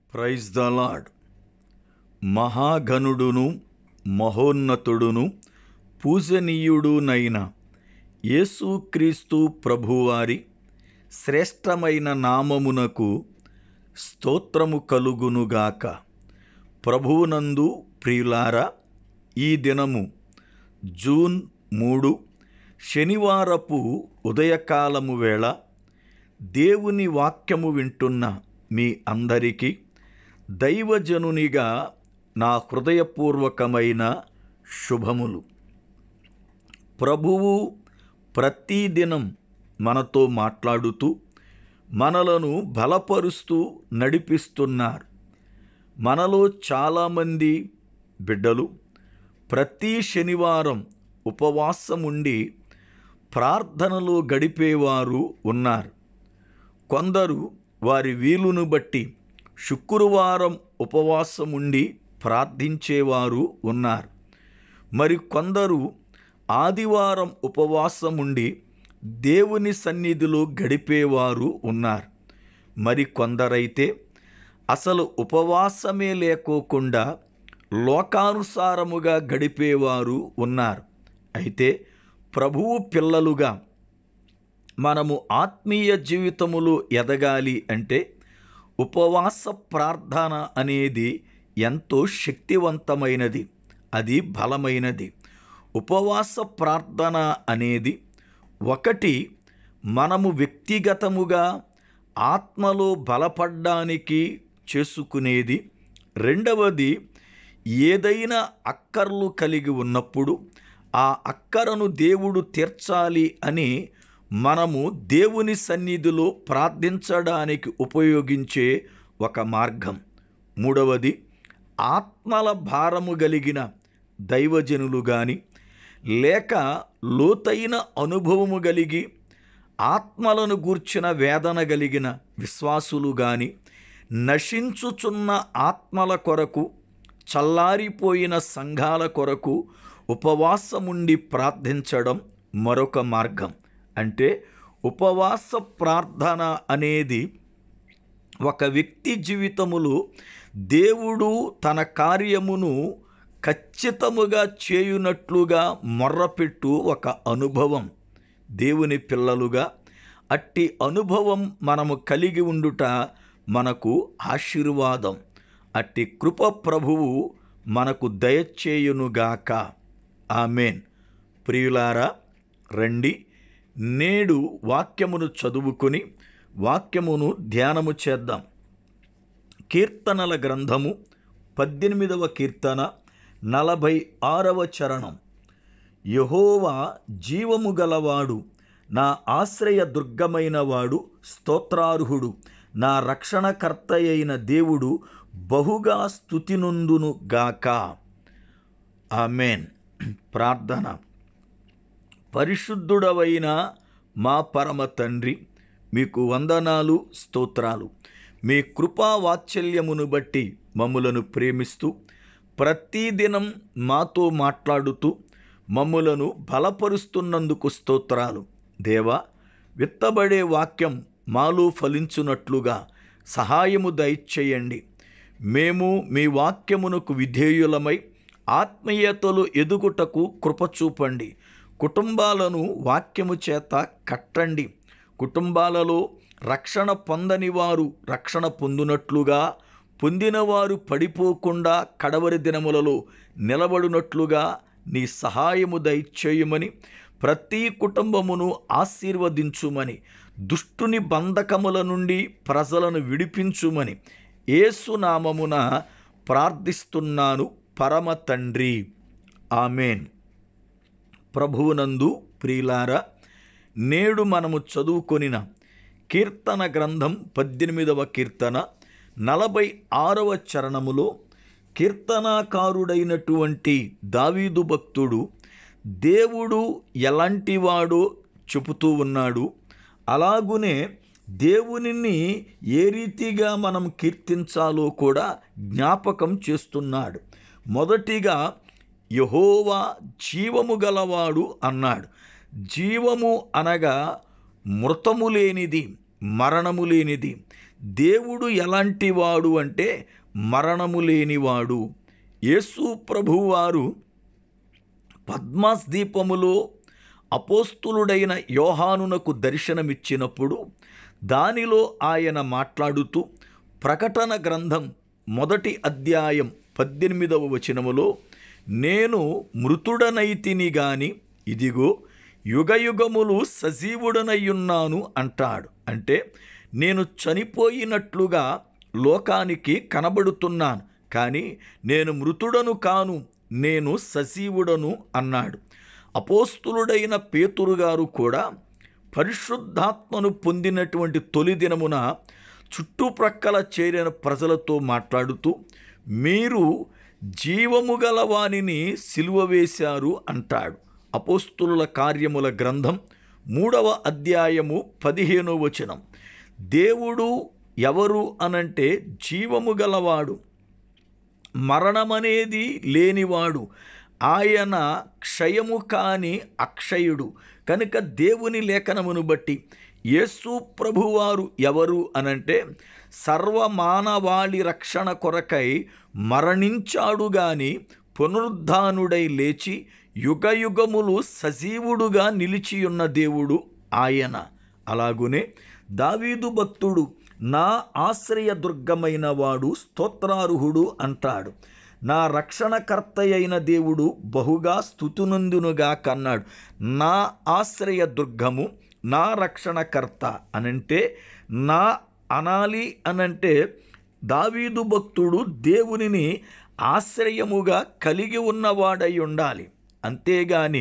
praise the Lord మహాగణుడును మహోన్నతుడును పూజనీయుడునైన యేసుక్రీస్తు ప్రభువారి శ్రేష్టమైన నామమునకు స్తోత్రము కలుగునుగాక ప్రభువునందు ప్రియులారా ఈ దినము జూన్ మూడు శనివారపు ఉదయకాలము వేళ దేవుని వాక్యము వింటున్న మీ అందరికీ దైవజనునిగా నా హృదయపూర్వకమైన శుభములు ప్రభువు ప్రతిదినం మనతో మాట్లాడుతూ మనలను బలపరుస్తూ నడిపిస్తున్నారు మనలో చాలామంది బిడ్డలు ప్రతి శనివారం ఉపవాసం ఉండి ప్రార్థనలో గడిపేవారు ఉన్నారు కొందరు వారి వీలును బట్టి శుక్రవారం ఉపవాసం ఉండి ప్రార్థించేవారు ఉన్నారు మరి కొందరు ఆదివారం ఉపవాసం ఉండి దేవుని సన్నిధిలో గడిపేవారు ఉన్నారు మరి కొందరైతే అసలు ఉపవాసమే లేకోకుండా లోకానుసారముగా గడిపేవారు ఉన్నారు అయితే ప్రభువు పిల్లలుగా మనము ఆత్మీయ జీవితములో ఎదగాలి అంటే ఉపవాస ప్రార్థన అనేది ఎంతో శక్తివంతమైనది అది బలమైనది ఉపవాస ప్రార్థన అనేది ఒకటి మనము వ్యక్తిగతముగా ఆత్మలో బలపడ్డానికి చేసుకునేది రెండవది ఏదైనా అక్కర్లు కలిగి ఉన్నప్పుడు ఆ అక్కరను దేవుడు తీర్చాలి అని మనము దేవుని సన్నిధిలో ప్రార్థించడానికి ఉపయోగించే ఒక మార్గం మూడవది ఆత్మల భారము కలిగిన దైవజనులు కానీ లేక లోతైన అనుభవము కలిగి ఆత్మలను గూర్చిన వేదన కలిగిన విశ్వాసులు కానీ నశించుచున్న ఆత్మల కొరకు చల్లారిపోయిన సంఘాల కొరకు ఉపవాసముండి ప్రార్థించడం మరొక మార్గం అంటే ఉపవాస ప్రార్థన అనేది ఒక వ్యక్తి జీవితములో దేవుడు తన కార్యమును ఖచ్చితముగా చేయునట్లుగా మొర్రపెట్టు ఒక అనుభవం దేవుని పిల్లలుగా అట్టి అనుభవం మనము కలిగి ఉండుట మనకు ఆశీర్వాదం అట్టి కృప ప్రభువు మనకు దయచేయునుగాక ఆమెన్ ప్రియులారా రండి నేడు వాక్యమును చదువుకొని వాక్యమును ధ్యానము చేద్దాం కీర్తనల గ్రంథము పద్దెనిమిదవ కీర్తన నలభై ఆరవ చరణం యహోవా జీవము గలవాడు నా ఆశ్రయ దుర్గమైన వాడు స్తోత్రార్హుడు నా రక్షణకర్త అయిన దేవుడు బహుగా స్థుతినుందును గాక ఆమెన్ ప్రార్థన పరిశుద్ధుడవైన మా పరమ తండ్రి మీకు వందనాలు స్తోత్రాలు మీ కృపా వాత్సల్యమును బట్టి మమ్ములను ప్రేమిస్తూ ప్రతిదినం మాతో మాట్లాడుతూ మమ్ములను బలపరుస్తున్నందుకు స్తోత్రాలు దేవా విత్తబడే వాక్యం మాలో ఫలించునట్లుగా సహాయము దయచేయండి మేము మీ వాక్యమునకు విధేయులమై ఆత్మీయతలు ఎదుగుటకు కృపచూపండి కుటుంబాలను వాక్యము చేత కట్టండి కుటుంబాలలో రక్షణ పొందని వారు రక్షణ పొందునట్లుగా పొందినవారు పడిపోకుండా కడవరి దినములలో నిలబడినట్లుగా నీ సహాయము దయచేయమని ప్రతి కుటుంబమును ఆశీర్వదించుమని దుష్టుని బంధకముల నుండి ప్రజలను విడిపించుమని ఏసునామమున ప్రార్థిస్తున్నాను పరమ తండ్రి ఆమెన్ ప్రభువునందు ప్రియులారా నేడు మనము చదువుకొనిన కీర్తన గ్రంథం పద్దెనిమిదవ కీర్తన నలభై ఆరవ చరణములో కీర్తనాకారుడైనటువంటి దావీదు భక్తుడు దేవుడు ఎలాంటివాడో చెబుతూ ఉన్నాడు అలాగునే దేవునిని ఏ రీతిగా మనం కీర్తించాలో కూడా జ్ఞాపకం చేస్తున్నాడు మొదటిగా యహోవా జీవము గలవాడు అన్నాడు జీవము అనగా మృతము లేనిది మరణము లేనిది దేవుడు ఎలాంటివాడు అంటే మరణము లేనివాడు యేసు ప్రభువారు పద్మాస్ దీపములో అపోస్తులుడైన యోహానునకు దర్శనమిచ్చినప్పుడు దానిలో ఆయన మాట్లాడుతూ ప్రకటన గ్రంథం మొదటి అధ్యాయం పద్దెనిమిదవ వచనములో నేను మృతుడనైతిని గాని ఇదిగో యుగయుగములు సజీవుడనయ్యున్నాను అంటాడు అంటే నేను చనిపోయినట్లుగా లోకానికి కనబడుతున్నాను కానీ నేను మృతుడను కాను నేను సజీవుడను అన్నాడు అపోస్తులుడైన పేతురు గారు కూడా పరిశుద్ధాత్మను పొందినటువంటి తొలి దినమున చుట్టుప్రక్కల చేరిన ప్రజలతో మాట్లాడుతూ మీరు జీవము గల వానిని సిలువ వేశారు అంటాడు అపోస్తుల కార్యముల గ్రంథం మూడవ అధ్యాయము పదిహేనో వచనం దేవుడు ఎవరు అనంటే జీవము గలవాడు మరణమనేది లేనివాడు ఆయన క్షయము కాని అక్షయుడు కనుక దేవుని లేఖనమును బట్టి యేసు ప్రభువారు ఎవరు అనంటే సర్వమానవాళి రక్షణ కొరకై మరణించాడు గాని పునరుద్ధానుడై లేచి యుగయుగములు సజీవుడుగా నిలిచియున్న దేవుడు ఆయన అలాగునే దావీదు భక్తుడు నా ఆశ్రయ దుర్గమైన వాడు స్తోత్రార్హుడు అంటాడు నా రక్షణకర్త అయిన దేవుడు బహుగా స్థుతునందునుగా కన్నాడు నా ఆశ్రయ దుర్గము నా రక్షణకర్త అనంటే నా అనాలి అనంటే దావీదు భక్తుడు దేవునిని ఆశ్రయముగా కలిగి ఉన్నవాడై ఉండాలి అంతేగాని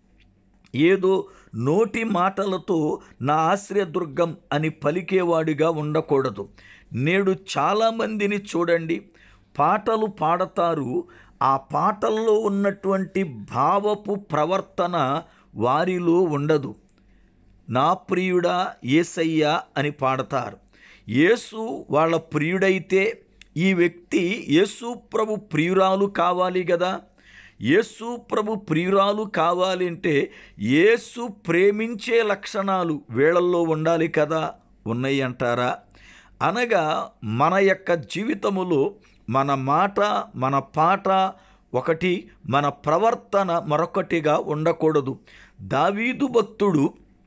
ఏదో నోటి మాటలతో నా ఆశ్రయదుర్గం అని పలికేవాడిగా ఉండకూడదు నేడు చాలామందిని చూడండి పాటలు పాడతారు ఆ పాటల్లో ఉన్నటువంటి భావపు ప్రవర్తన వారిలో ఉండదు నా ప్రియుడా ఏసయ్యా అని పాడతారు యేసు వాళ్ళ ప్రియుడైతే ఈ వ్యక్తి యేసు ప్రభు ప్రియురాలు కావాలి కదా యేసు ప్రభు ప్రియురాలు కావాలంటే యేసు ప్రేమించే లక్షణాలు వీళ్ళల్లో ఉండాలి కదా ఉన్నాయి అంటారా అనగా మన యొక్క జీవితములో మన మాట మన పాట ఒకటి మన ప్రవర్తన మరొకటిగా ఉండకూడదు దావీదు భక్తుడు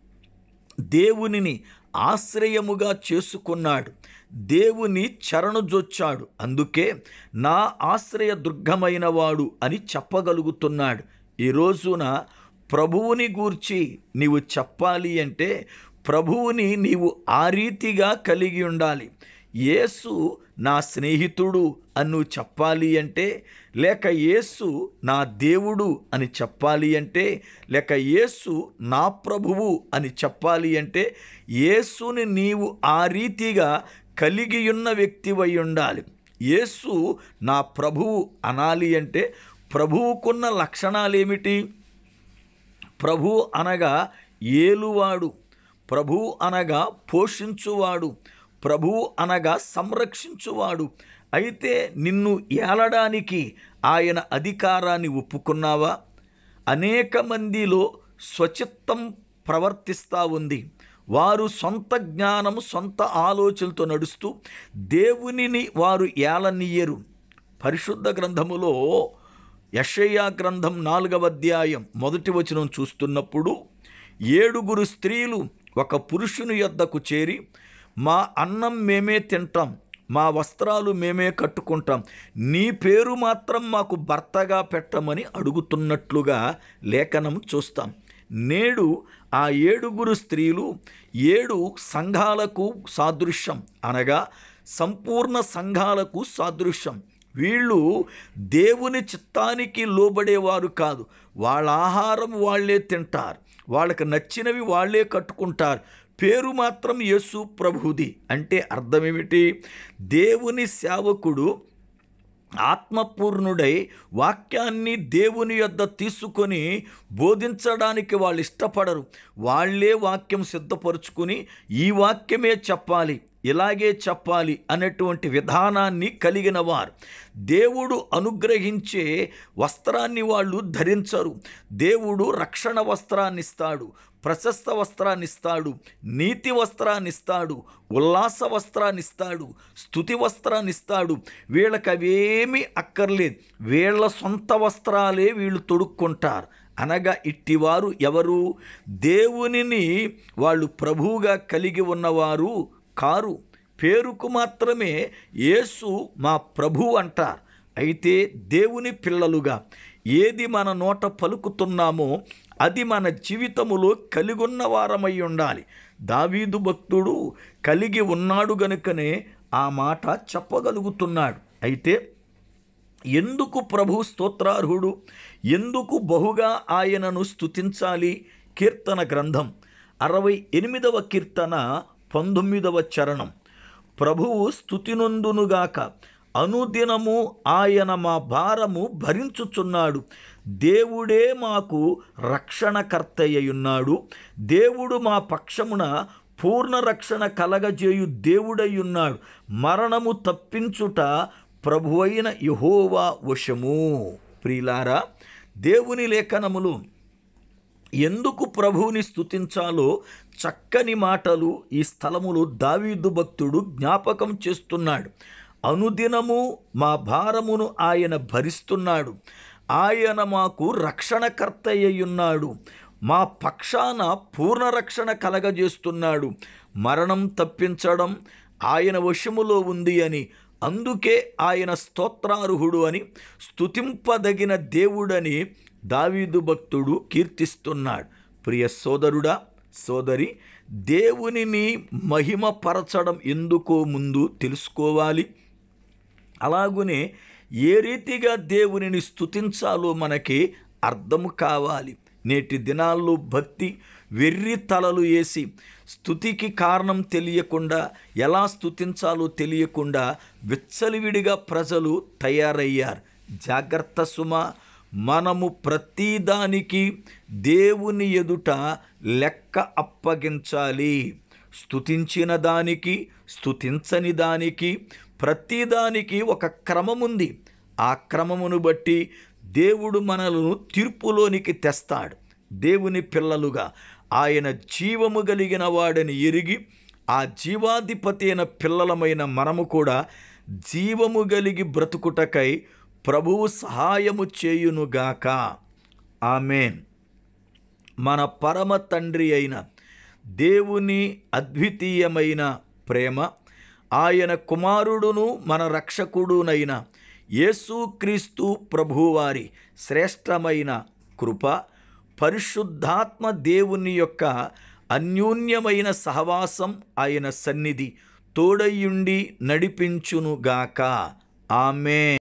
దేవునిని ఆశ్రయముగా చేసుకున్నాడు దేవుని చరణుజొచ్చాడు అందుకే నా ఆశ్రయ దుర్గమైన వాడు అని చెప్పగలుగుతున్నాడు ఈ రోజున ప్రభువుని గూర్చి నీవు చెప్పాలి అంటే ప్రభువుని నీవు ఆ రీతిగా కలిగి ఉండాలి యేసు నా స్నేహితుడు అని నువ్వు చెప్పాలి అంటే లేక యేసు నా దేవుడు అని చెప్పాలి అంటే లేక యేసు నా ప్రభువు అని చెప్పాలి అంటే యేసుని నీవు ఆ రీతిగా కలిగి ఉన్న వ్యక్తివై ఉండాలి యేసు నా ప్రభువు అనాలి అంటే ప్రభువుకున్న లక్షణాలు ఏమిటి ప్రభు అనగా ఏలువాడు ప్రభు అనగా పోషించువాడు ప్రభు అనగా సంరక్షించువాడు అయితే నిన్ను ఏలడానికి ఆయన అధికారాన్ని ఒప్పుకున్నావా అనేక మందిలో స్వచిత్తం ప్రవర్తిస్తూ ఉంది వారు సొంత జ్ఞానం సొంత ఆలోచనలతో నడుస్తూ దేవునిని వారు ఏలనీయరు పరిశుద్ధ గ్రంథములో యషయా గ్రంథం నాలుగవ అధ్యాయం మొదటి వచనం చూస్తున్నప్పుడు ఏడుగురు స్త్రీలు ఒక పురుషుని యొద్దకు చేరి మా అన్నం మేమే తింటాం మా వస్త్రాలు మేమే కట్టుకుంటాం నీ పేరు మాత్రం మాకు భర్తగా పెట్టమని అడుగుతున్నట్లుగా లేఖనం చూస్తాం నేడు ఆ ఏడుగురు స్త్రీలు ఏడు సంఘాలకు సాదృశ్యం అనగా సంపూర్ణ సంఘాలకు సాదృశ్యం వీళ్ళు దేవుని చిత్తానికి లోబడేవారు కాదు వాళ్ళ ఆహారం వాళ్ళే తింటారు వాళ్ళకి నచ్చినవి వాళ్ళే కట్టుకుంటారు పేరు మాత్రం యేసు ప్రభుది అంటే అర్థమేమిటి దేవుని సేవకుడు ఆత్మపూర్ణుడై వాక్యాన్ని దేవుని యొద్ద తీసుకొని బోధించడానికి వాళ్ళు ఇష్టపడరు వాళ్ళే వాక్యం సిద్ధపరుచుకుని ఈ వాక్యమే చెప్పాలి ఇలాగే చెప్పాలి అనేటువంటి విధానాన్ని కలిగిన వారు దేవుడు అనుగ్రహించే వస్త్రాన్ని వాళ్ళు ధరించరు దేవుడు రక్షణ వస్త్రాన్ని ఇస్తాడు ప్రశస్త వస్త్రాన్ని ఇస్తాడు నీతి వస్త్రాన్ని ఇస్తాడు ఉల్లాస వస్త్రాన్ని ఇస్తాడు స్థుతి వస్త్రాన్ని ఇస్తాడు వీళ్ళకి అవేమీ అక్కర్లేదు వీళ్ళ సొంత వస్త్రాలే వీళ్ళు తొడుక్కుంటారు అనగా ఇట్టివారు ఎవరు దేవునిని వాళ్ళు ప్రభువుగా కలిగి ఉన్నవారు కారు పేరుకు మాత్రమే యేసు మా ప్రభు అంటారు అయితే దేవుని పిల్లలుగా ఏది మన నోట పలుకుతున్నామో అది మన జీవితములో కలిగి ఉన్న వారమై ఉండాలి దావీదు భక్తుడు కలిగి ఉన్నాడు గనుకనే ఆ మాట చెప్పగలుగుతున్నాడు అయితే ఎందుకు ప్రభు స్తోత్రార్హుడు ఎందుకు బహుగా ఆయనను స్తుతించాలి కీర్తన గ్రంథం అరవై ఎనిమిదవ కీర్తన పంతొమ్మిదవ చరణం ప్రభువు స్తుతినందునుగాక అనుదినము ఆయన మా భారము భరించుచున్నాడు దేవుడే మాకు రక్షణకర్తయ్యున్నాడు దేవుడు మా పక్షమున పూర్ణ రక్షణ కలగజేయు దేవుడయ్యున్నాడు మరణము తప్పించుట ప్రభువైన యహోవా వశము ప్రియులారా దేవుని లేఖనములు ఎందుకు ప్రభువుని స్తుతించాలో చక్కని మాటలు ఈ స్థలములో దావీదు భక్తుడు జ్ఞాపకం చేస్తున్నాడు అనుదినము మా భారమును ఆయన భరిస్తున్నాడు ఆయన మాకు రక్షణకర్త అయ్యున్నాడు మా పక్షాన పూర్ణ రక్షణ కలగజేస్తున్నాడు మరణం తప్పించడం ఆయన వశములో ఉంది అని అందుకే ఆయన స్తోత్రార్హుడు అని స్తుతింపదగిన దేవుడని దావీదు భక్తుడు కీర్తిస్తున్నాడు ప్రియ సోదరుడా సోదరి దేవునిని మహిమపరచడం ఎందుకో ముందు తెలుసుకోవాలి అలాగునే ఏ రీతిగా దేవునిని స్తుతించాలో మనకి అర్థం కావాలి నేటి దినాల్లో భక్తి వెర్రి తలలు వేసి స్థుతికి కారణం తెలియకుండా ఎలా స్థుతించాలో తెలియకుండా విచ్చలివిడిగా ప్రజలు తయారయ్యారు జాగ్రత్త సుమ మనము ప్రతిదానికి దేవుని ఎదుట లెక్క అప్పగించాలి స్తుతించిన దానికి స్తుతించని దానికి ప్రతిదానికి ఒక క్రమముంది ఆ క్రమమును బట్టి దేవుడు మనలను తీర్పులోనికి తెస్తాడు దేవుని పిల్లలుగా ఆయన జీవము కలిగిన వాడని ఎరిగి ఆ జీవాధిపతి అయిన పిల్లలమైన మనము కూడా జీవము కలిగి బ్రతుకుటకై ప్రభువు సహాయము చేయునుగాక ఆమెన్ మన పరమ తండ్రి అయిన దేవుని అద్వితీయమైన ప్రేమ ఆయన కుమారుడును మన రక్షకుడునైన యేసుక్రీస్తు ప్రభువారి శ్రేష్టమైన కృప పరిశుద్ధాత్మ దేవుని యొక్క అన్యోన్యమైన సహవాసం ఆయన సన్నిధి తోడయుండి నడిపించునుగాక ఆమె